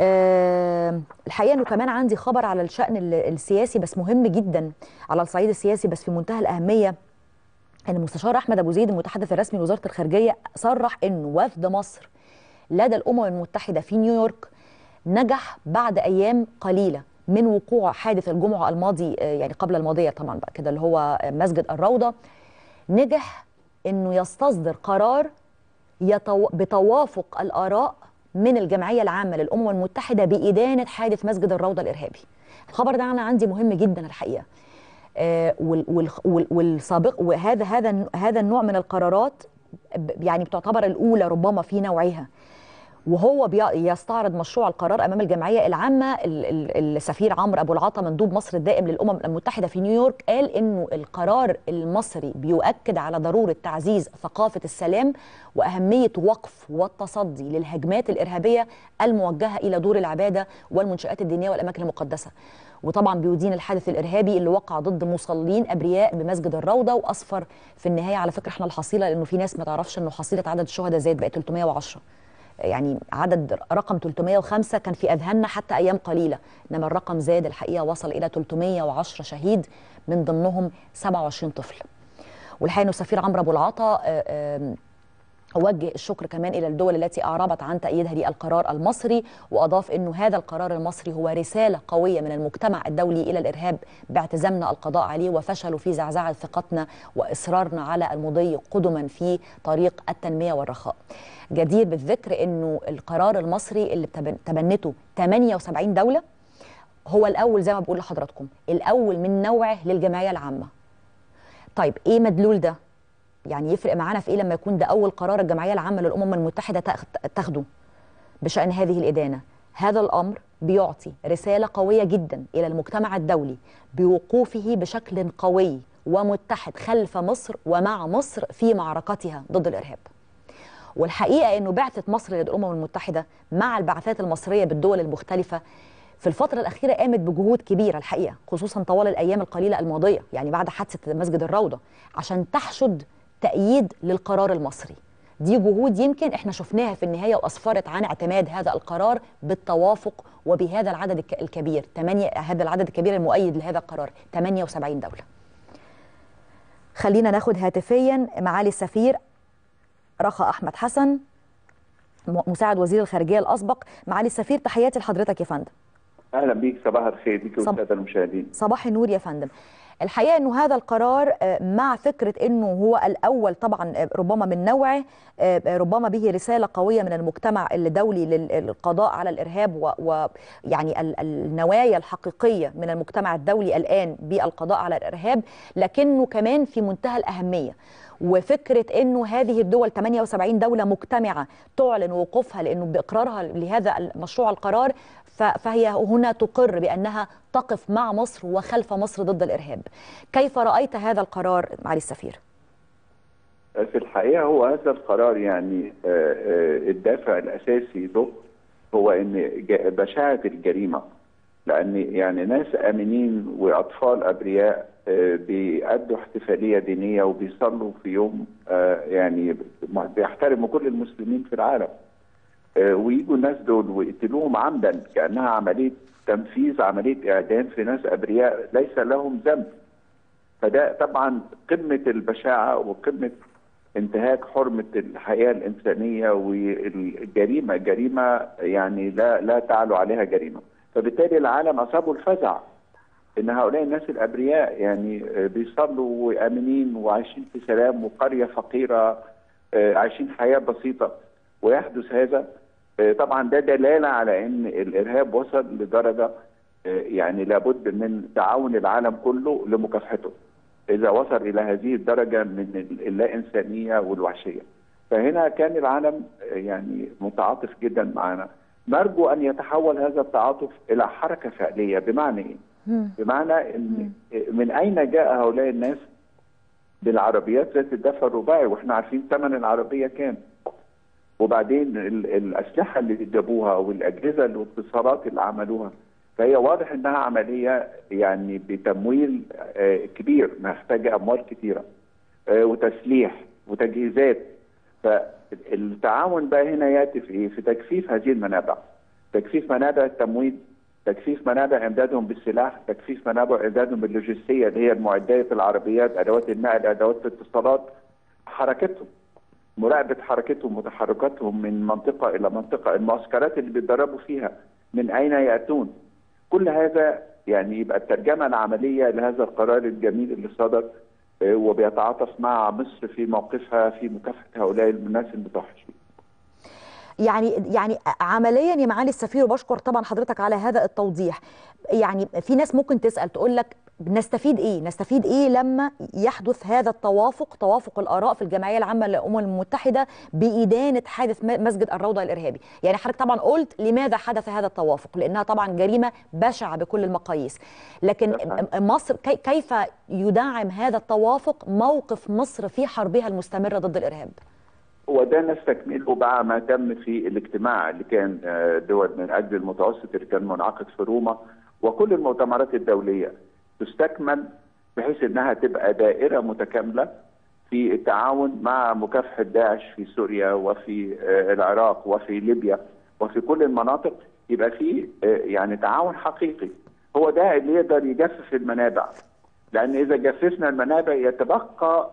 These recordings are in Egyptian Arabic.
آه، الحقيقه انه كمان عندي خبر على الشان ال- السياسي بس مهم جدا على الصعيد السياسي بس في منتهى الاهميه ان المستشار احمد ابو زيد المتحدث الرسمي لوزاره الخارجيه صرح انه وفد مصر لدى الامم المتحده في نيويورك نجح بعد ايام قليله من وقوع حادث الجمعه الماضي آه، يعني قبل الماضيه طبعا بقى كده اللي هو آه، مسجد الروضه نجح انه يستصدر قرار يتو... بتوافق الاراء من الجمعيه العامه للامم المتحده بادانه حادث مسجد الروضه الارهابي. الخبر ده انا عندي مهم جدا الحقيقه. آه وال... وال... وال... والسابق وهذا هذا هذا النوع من القرارات ب- يعني بتعتبر الاولى ربما في نوعها. وهو بي- يستعرض مشروع القرار امام الجمعيه العامه ال- ال- السفير عمرو ابو العطا مندوب مصر الدائم للامم المتحده في نيويورك قال انه القرار المصري بيؤكد على ضروره تعزيز ثقافه السلام واهميه وقف والتصدي للهجمات الارهابيه الموجهه الى دور العباده والمنشات الدينيه والاماكن المقدسه وطبعا بيدين الحادث الارهابي اللي وقع ضد مصلين ابرياء بمسجد الروضه واسفر في النهايه على فكره احنا الحصيله لانه في ناس ما تعرفش انه حصيله عدد الشهداء زاد بقت 310 يعني عدد رقم 305 كان في اذهاننا حتى ايام قليله انما الرقم زاد الحقيقه وصل الى 310 شهيد من ضمنهم 27 طفل والحقيقه انه السفير عمرو ابو العطا آه، آه، وجه الشكر كمان الى الدول التي اعربت عن تأييدها للقرار المصري واضاف انه هذا القرار المصري هو رساله قويه من المجتمع الدولي الى الارهاب باعتزامنا القضاء عليه وفشله في زعزعه ثقتنا واصرارنا على المضي قدما في طريق التنميه والرخاء. جدير بالذكر انه القرار المصري اللي بتبن- تبنته 78 دوله هو الاول زي ما بقول لحضراتكم الاول من نوعه للجمعيه العامه. طيب ايه مدلول ده؟ يعني يفرق معانا في ايه لما يكون ده اول قرار الجمعيه العامه للامم المتحده تاخ- تاخده بشان هذه الادانه هذا الامر بيعطي رساله قويه جدا الى المجتمع الدولي بوقوفه بشكل قوي ومتحد خلف مصر ومع مصر في معركتها ضد الارهاب والحقيقه انه بعثه مصر للامم المتحده مع البعثات المصريه بالدول المختلفه في الفترة الأخيرة قامت بجهود كبيرة الحقيقة خصوصا طوال الأيام القليلة الماضية يعني بعد حادثة مسجد الروضة عشان تحشد تأييد للقرار المصري دي جهود يمكن احنا شفناها في النهاية وأسفرت عن اعتماد هذا القرار بالتوافق وبهذا العدد الك- الكبير 8 هذا العدد الكبير المؤيد لهذا القرار 78 دولة خلينا ناخد هاتفيا معالي السفير رخا أحمد حسن م- مساعد وزير الخارجية الأسبق معالي السفير تحياتي لحضرتك يا فندم اهلا بيك صباح الخير بيك صب- والساده المشاهدين صباح النور يا فندم الحقيقه انه هذا القرار آه، مع فكره انه هو الاول طبعا آه، ربما من نوعه آه، آه، ربما به رساله قويه من المجتمع الدولي لل- للقضاء على الارهاب ويعني النوايا الحقيقيه من المجتمع الدولي الان بالقضاء على الارهاب لكنه كمان في منتهى الاهميه وفكره انه هذه الدول 78 دوله مجتمعه تعلن وقوفها لانه باقرارها لهذا المشروع القرار ف- فهي هنا تقر بانها تقف مع مصر وخلف مصر ضد الارهاب. كيف رايت هذا القرار معالي السفير؟ في الحقيقه هو هذا القرار يعني آه، آه، الدافع الاساسي له هو ان ج- بشاعه الجريمه لان يعني ناس امنين واطفال ابرياء آه، بيأدوا احتفاليه دينيه وبيصلوا في يوم آه، يعني بيحترموا كل المسلمين في العالم آه، ويجوا الناس دول ويقتلوهم عمدا كانها عمليه تنفيذ عمليه اعدام في ناس ابرياء ليس لهم ذنب فده طبعا قمه البشاعه وقمه انتهاك حرمه الحياه الانسانيه والجريمه جريمه يعني لا لا تعلو عليها جريمه فبالتالي العالم اصابه الفزع ان هؤلاء الناس الابرياء يعني آه، بيصلوا وامنين وعايشين في سلام وقريه فقيره آه، عايشين حياه بسيطه ويحدث هذا آه، طبعا ده دلاله على ان الارهاب وصل لدرجه آه، يعني لابد من تعاون العالم كله لمكافحته اذا وصل الى هذه الدرجه من اللا انسانيه والوحشيه فهنا كان العالم آه، يعني متعاطف جدا معنا نرجو ان يتحول هذا التعاطف الى حركه فعليه بمعنى ايه؟ بمعنى ان من اين جاء هؤلاء الناس بالعربيات ذات الدفع الرباعي واحنا عارفين ثمن العربيه كام وبعدين ال- الاسلحه اللي جابوها والاجهزه الاتصالات اللي عملوها فهي واضح انها عمليه يعني بتمويل آه، كبير محتاجه اموال كثيره آه، وتسليح وتجهيزات فالتعاون بقى هنا ياتي في ايه؟ في تجفيف هذه المنابع تكثيف منابع التمويل تكثيف منابع امدادهم بالسلاح تكثيف منابع امدادهم باللوجستيه اللي هي المعدات العربيات ادوات النقل ادوات الاتصالات حركتهم مراقبه حركتهم وتحركاتهم من منطقه الى منطقه المعسكرات اللي بيتدربوا فيها من اين ياتون كل هذا يعني يبقى الترجمه العمليه لهذا القرار الجميل اللي صدر وبيتعاطف مع مصر في موقفها في مكافحه هؤلاء الناس المتوحشين. يعني يعني عمليا يا معالي السفير وبشكر طبعا حضرتك على هذا التوضيح يعني في ناس ممكن تسال تقول لك نستفيد ايه نستفيد ايه لما يحدث هذا التوافق توافق الاراء في الجمعيه العامه للامم المتحده بادانه حادث مسجد الروضه الارهابي يعني حضرتك طبعا قلت لماذا حدث هذا التوافق لانها طبعا جريمه بشعه بكل المقاييس لكن مصر كيف يدعم هذا التوافق موقف مصر في حربها المستمره ضد الارهاب وده نستكمله مع ما تم في الاجتماع اللي كان دول من اجل المتوسط اللي كان منعقد في روما وكل المؤتمرات الدوليه تستكمل بحيث انها تبقى دائره متكامله في التعاون مع مكافحه داعش في سوريا وفي العراق وفي ليبيا وفي كل المناطق يبقى في يعني تعاون حقيقي هو ده اللي يقدر يجفف المنابع لان اذا جففنا المنابع يتبقى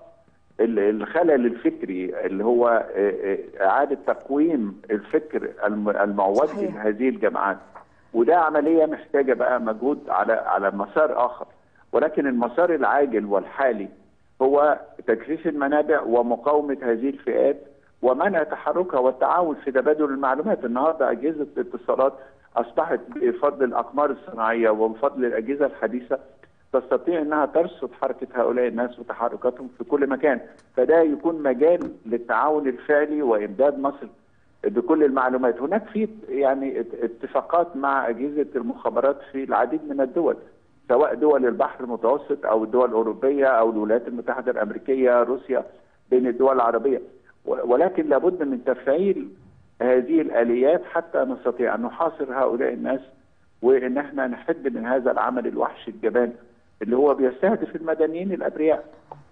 الخلل الفكري اللي هو اعاده تقويم الفكر المعوج لهذه الجماعات وده عمليه محتاجه بقى مجهود على على مسار اخر ولكن المسار العاجل والحالي هو تجفيف المنابع ومقاومه هذه الفئات ومنع تحركها والتعاون في تبادل المعلومات النهارده اجهزه الاتصالات اصبحت بفضل الاقمار الصناعيه وبفضل الاجهزه الحديثه تستطيع انها ترصد حركه هؤلاء الناس وتحركاتهم في كل مكان فده يكون مجال للتعاون الفعلي وامداد مصر بكل المعلومات هناك في يعني اتفاقات مع اجهزه المخابرات في العديد من الدول سواء دول البحر المتوسط او الدول الاوروبيه او الولايات المتحده الامريكيه روسيا بين الدول العربيه ولكن لابد من تفعيل هذه الاليات حتى نستطيع ان نحاصر هؤلاء الناس وان احنا نحد من هذا العمل الوحشي الجبان اللي هو بيستهدف المدنيين الابرياء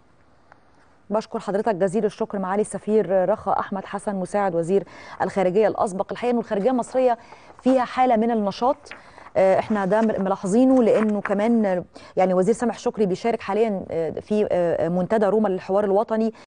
بشكر حضرتك جزيل الشكر معالي السفير رخا احمد حسن مساعد وزير الخارجيه الاسبق الحقيقه انه الخارجيه المصريه فيها حاله من النشاط احنا ده ملاحظينه لانه كمان يعني وزير سامح شكري بيشارك حاليا في منتدى روما للحوار الوطني